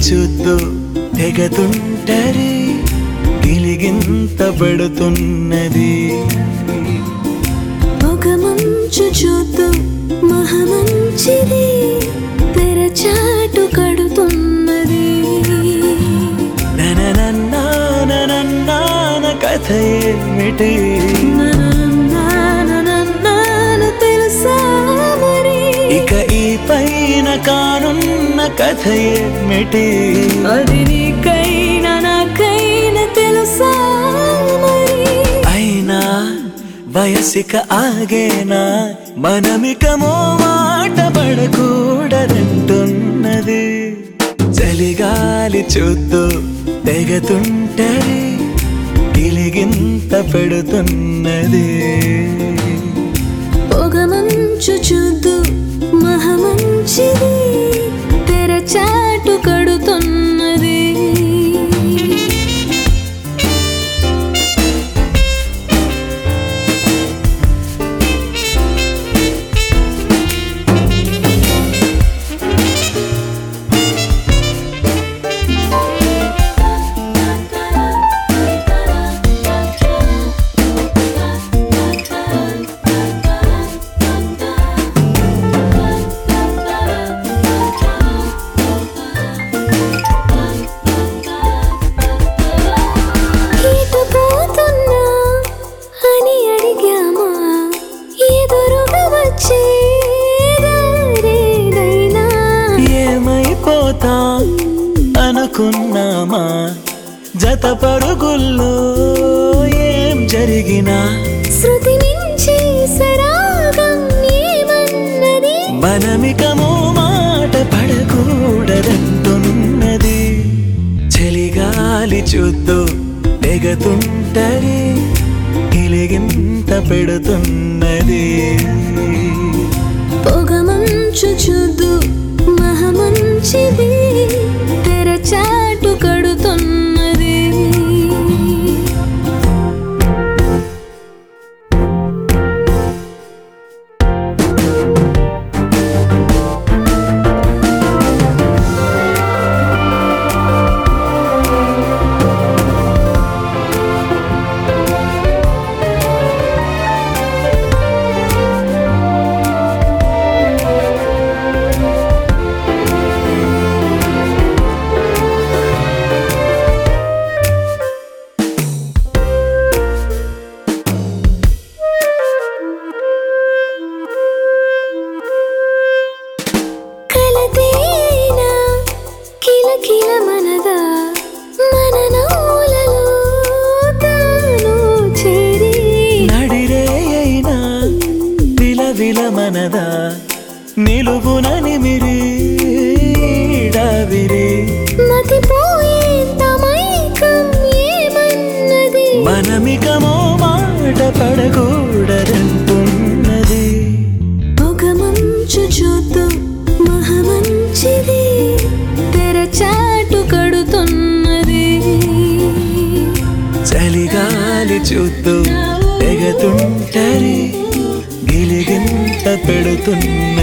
చూస్తూ తెగతుంటరి గిలిగింత పడుతున్నది ఒక మంచు చూతూ మహమంచిది తెరచాటు కడుతున్నది నననన్నాననన్నాన కథ ఏమిటి నన్ను తెలుసా మరి ఇక ఈ పైన కానున్న కథ ఏమిటి అది నీకైనా నాకైనా తెలుసా మరి అయినా వయసిక ఆగేనా మనమికమో మాట పడకూడదంటున్నది చలిగాలి చూస్తూ తెగతుంటరి గిలిగింత పెడుతున్నది పొగ మంచు చూద్దు మహమంచిది తెరచాటు కడుతున్నది ఇటు పోతున్నా అని అడిగామా ఎదురుగా వచ్చే దారేదైనా ఏమైపోతా అనుకున్నామా జత పరుగుల్లో ఏం జరిగినా శృతి మించి సరాగం ఏమన్నది మనమికమో మాట పడకూడదంటున్నది చలిగాలి చూస్తూ తెగతుంటరి గిలిగింత పెడుతున్నది పొగ మంచు చూద్దు మహమంచిది తెరచాటు కడుతున్నది కలతేనా కిలకిల మనదా మన నవ్వులలో తాను చేరి నడిరే అయినా విలవిల మనదా నిలువున నిమిరి డావిరి మతిపోయేంత మైకం ఏమన్నది మనమికమో మాట పడకూడదంటున్నది పొగ మంచు చూద్దు మహమంచిది తెరచాటు కడుతున్నది చలిగాలి చూస్తూ తెగతుంటరి గిలిగింత పెడుతున్నది